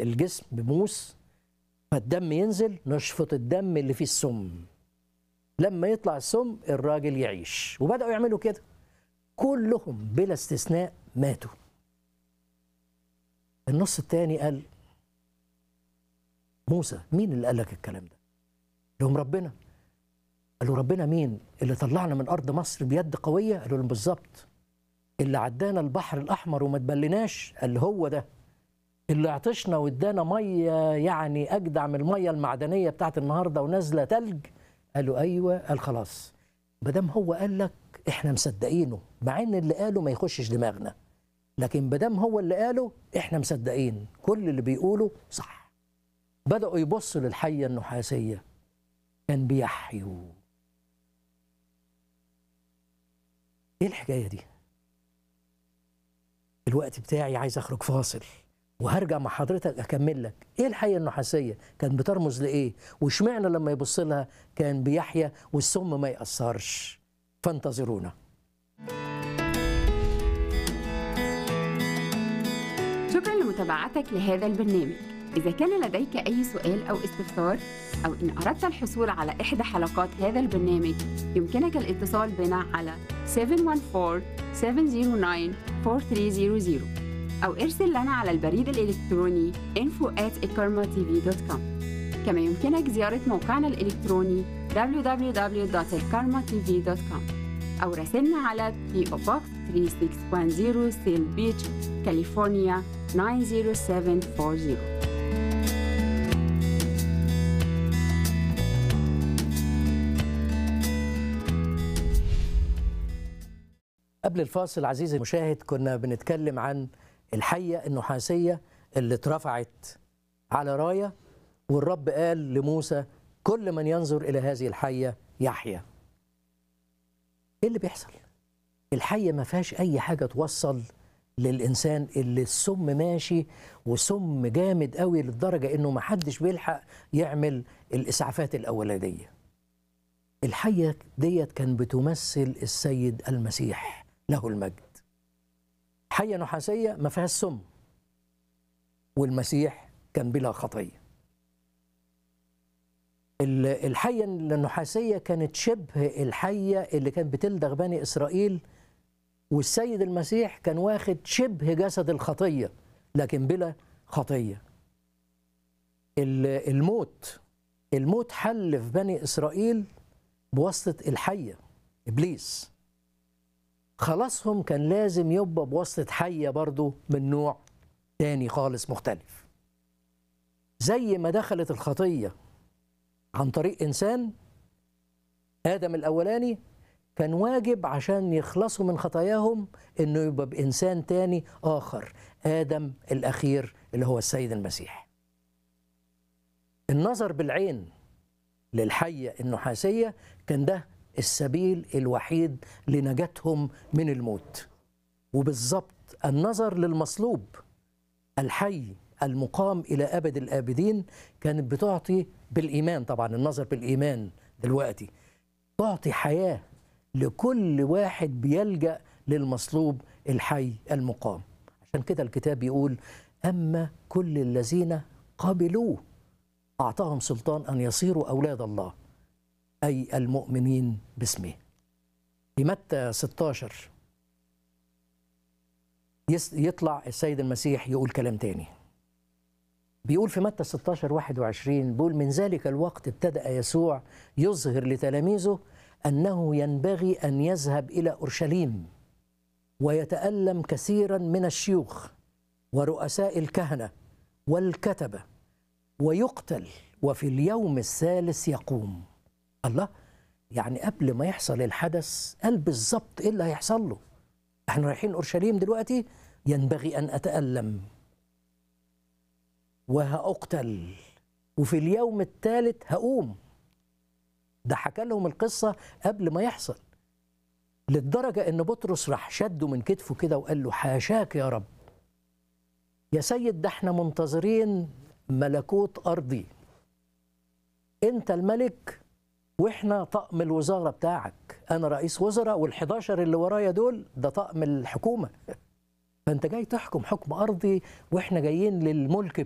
الجسم بموس فالدم ينزل نشفط الدم اللي فيه السم لما يطلع السم الراجل يعيش وبدأوا يعملوا كده كلهم بلا استثناء ماتوا النص التاني قال موسى مين اللي قال لك الكلام ده لهم ربنا قالوا ربنا مين اللي طلعنا من ارض مصر بيد قويه قالوا لهم بالظبط اللي عدانا البحر الاحمر وما تبلناش قال هو ده اللي عطشنا وادانا ميه يعني اجدع من الميه المعدنيه بتاعت النهارده ونازله تلج قالوا ايوه قال خلاص ما دام هو قال لك احنا مصدقينه مع ان اللي قاله ما يخشش دماغنا لكن ما دام هو اللي قاله احنا مصدقين كل اللي بيقوله صح بداوا يبصوا للحيه النحاسيه كان بيحيوا ايه الحكايه دي الوقت بتاعي عايز اخرج فاصل وهرجع مع حضرتك اكمل لك ايه الحيه النحاسيه كانت بترمز لايه واشمعنى لما يبص لها كان بيحيا والسم ما ياثرش فانتظرونا شكرا لمتابعتك لهذا البرنامج إذا كان لديك أي سؤال أو استفسار أو إن أردت الحصول على إحدى حلقات هذا البرنامج يمكنك الاتصال بنا على 714-709-4300 أو ارسل لنا على البريد الإلكتروني info at كما يمكنك زيارة موقعنا الإلكتروني www.elkarmatv.com أو راسلنا على PO Box 3610 سيل بيتش كاليفورنيا 90740 قبل الفاصل عزيزي المشاهد كنا بنتكلم عن الحية النحاسية اللي اترفعت على راية والرب قال لموسى كل من ينظر إلى هذه الحية يحيا إيه اللي بيحصل؟ الحية ما فيهاش أي حاجة توصل للإنسان اللي السم ماشي وسم جامد قوي للدرجة إنه ما حدش بيلحق يعمل الإسعافات الأولانية الحية ديت كان بتمثل السيد المسيح له المجد حية نحاسية ما فيهاش سم والمسيح كان بلا خطية الحية النحاسية كانت شبه الحية اللي كانت بتلدغ بني إسرائيل والسيد المسيح كان واخد شبه جسد الخطية لكن بلا خطية الموت الموت حل في بني إسرائيل بواسطة الحية إبليس خلاصهم كان لازم يبقى بواسطة حية برضو من نوع تاني خالص مختلف زي ما دخلت الخطية عن طريق إنسان آدم الأولاني كان واجب عشان يخلصوا من خطاياهم إنه يبقى بإنسان تاني آخر آدم الأخير اللي هو السيد المسيح النظر بالعين للحية النحاسية كان ده السبيل الوحيد لنجاتهم من الموت وبالضبط النظر للمصلوب الحي المقام إلى أبد الآبدين كانت بتعطي بالإيمان طبعا النظر بالإيمان دلوقتي تعطي حياة لكل واحد بيلجأ للمصلوب الحي المقام عشان كده الكتاب يقول أما كل الذين قبلوه أعطاهم سلطان أن يصيروا أولاد الله أي المؤمنين باسمه في متى 16 يطلع السيد المسيح يقول كلام تاني بيقول في متى 16 21 بيقول من ذلك الوقت ابتدأ يسوع يظهر لتلاميذه أنه ينبغي أن يذهب إلى أورشليم ويتألم كثيرا من الشيوخ ورؤساء الكهنة والكتبة ويقتل وفي اليوم الثالث يقوم الله يعني قبل ما يحصل الحدث قال بالظبط ايه اللي هيحصل له احنا رايحين اورشليم دلوقتي ينبغي ان اتالم وهاقتل وفي اليوم الثالث هقوم ده حكى لهم القصه قبل ما يحصل للدرجه ان بطرس راح شده من كتفه كده وقال له حاشاك يا رب يا سيد ده احنا منتظرين ملكوت ارضي انت الملك واحنا طقم الوزاره بتاعك انا رئيس وزراء وال11 اللي ورايا دول ده طقم الحكومه فانت جاي تحكم حكم ارضي واحنا جايين للملك